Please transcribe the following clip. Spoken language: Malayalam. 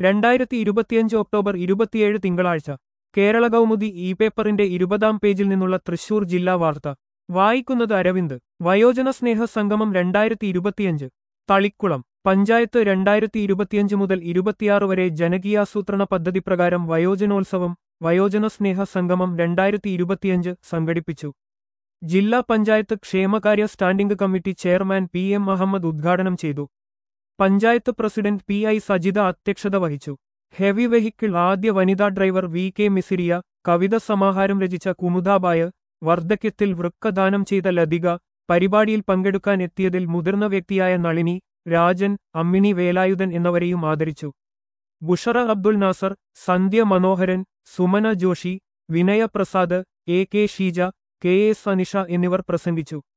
രണ്ടായിരത്തി ഇരുപത്തിയഞ്ച് ഒക്ടോബർ ഇരുപത്തിയേഴ് തിങ്കളാഴ്ച കേരള കൗമുദി ഇ പേപ്പറിന്റെ ഇരുപതാം പേജിൽ നിന്നുള്ള തൃശൂർ ജില്ലാ വാർത്ത വായിക്കുന്നത് അരവിന്ദ് വയോജന സ്നേഹ സംഗമം രണ്ടായിരത്തി ഇരുപത്തിയഞ്ച് തളിക്കുളം പഞ്ചായത്ത് രണ്ടായിരത്തി ഇരുപത്തിയഞ്ച് മുതൽ ഇരുപത്തിയാറ് വരെ ജനകീയാസൂത്രണ പദ്ധതി പ്രകാരം വയോജനോത്സവം വയോജന സ്നേഹ സംഗമം രണ്ടായിരത്തി ഇരുപത്തിയഞ്ച് സംഘടിപ്പിച്ചു ജില്ലാ പഞ്ചായത്ത് ക്ഷേമകാര്യ standing committee chairman P M Ahammed ഉദ്ഘാടനം ചെയ്തു panchayat president P I Sajitha അധ്യക്ഷത വഹിച്ചു ഹെവി വെഹിക്കിൾ ആദ്യ വനിതാ ഡ്രൈവർ വി കെ മിസിരിയ കവിത സമാഹാരം രചിച്ച കുമുദാബായ് വാർദ്ധക്യത്തിൽ വൃക്കദാനം ചെയ്ത ലതിക പരിപാടിയിൽ പങ്കെടുക്കാൻ എത്തിയതിൽ മുതിർന്ന വ്യക്തിയായ നളിനി രാജൻ അമ്മിണി വേലായുധൻ എന്നിവരെയും ആദരിച്ചു ബുഷറ അബ്ദുൽ നാസർ സന്ധ്യ മനോഹരൻ Sumana Joshi Vinaya Prasad A K Sheeja K S Anisha എന്നിവർ പ്രസംഗിച്ചു